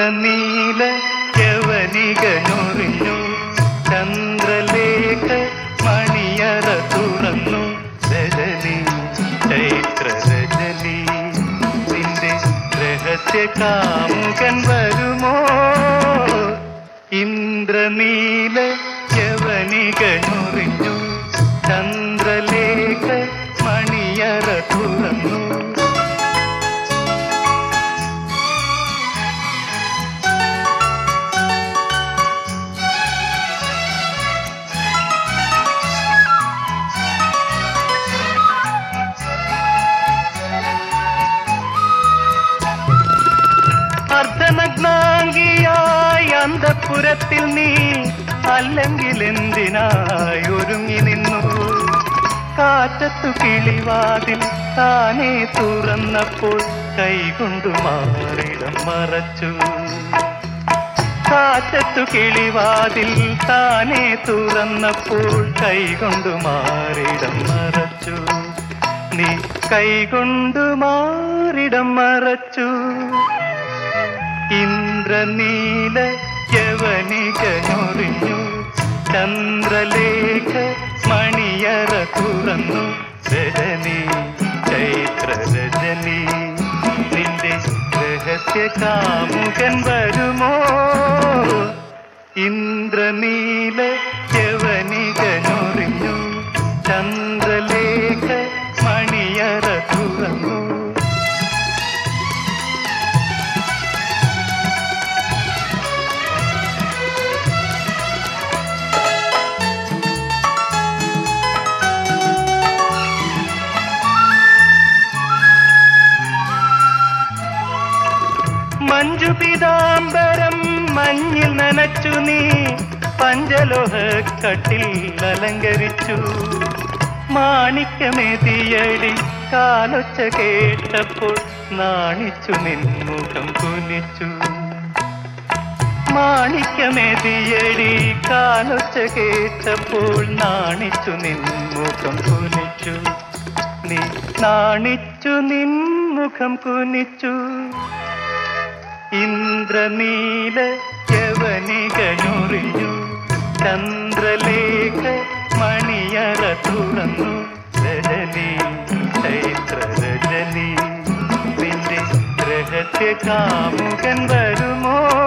ഇന്ദ്രനീല യവനികനൊറിഞ്ഞു ചന്ദ്രലേഖ മണിയറ തുറന്നു രജനി ചൈത്ര രജനി നിന്റെ രഹസ്യ കാമുകൻ വരുമോ ഇന്ദ്രനീല യവനികനൊറിഞ്ഞു ചന്ദ്രലേഖ മണിയറ തുറന്നു അർദ്ധനഗ്നാംഗിയായി അന്തപുരത്തിൽ നീ അല്ലെങ്കിൽ എന്തിനായി ഒരുങ്ങി നിന്നു കാറ്റത്തു കിളിവാതിൽ താനേ തുറന്നപ്പോൾ കൈകൊണ്ടു മാറിടം മറച്ചു കാറ്റത്തു കിളിവാതിൽ താനേ തുറന്നപ്പോൾ കൈകൊണ്ടു മാറിടം മറച്ചു നീ കൈകൊണ്ടു മാറിടം മറച്ചു ഇന്ദ്രനീല യവനികനൊറിഞ്ഞു ചന്ദ്രലേഖ മണിയറ തുറന്നു രജനി ചൈത്ര രജനി നിന്റെ രഹസ്യ കാമുകൻ വരുമോ ഇന്ദ്രനീല യവനികനൊറിഞ്ഞു ചന്ദ്രലേഖ മണിയറ തുറന്നു മഞ്ജു പീതാംബരം മഞ്ഞിൽ നനച്ചു നീ പഞ്ചലോഹ കട്ടിൽ അലങ്കരിച്ചു മാണിക്യമേതിയടി കാലൊച്ച കേട്ടപ്പോൾ നാണിച്ചു നിൻമുഖം കുനിച്ചു മാണിക്യമേതിയടി കാലൊച്ച കേട്ടപ്പോൾ നാണിച്ചു നിൻമുഖം കുനിച്ചു നീ നാണിച്ചു നിൻമുഖം കുനിച്ചു ഇന്ദ്രനീല യവനികനൊറിഞ്ഞു ചന്ദ്രലേഖ മണിയറ തുറന്നു രജനി ചൈത്ര രജനി നിന്റെ രഹസ്യ കാമുകൻ വരുമോ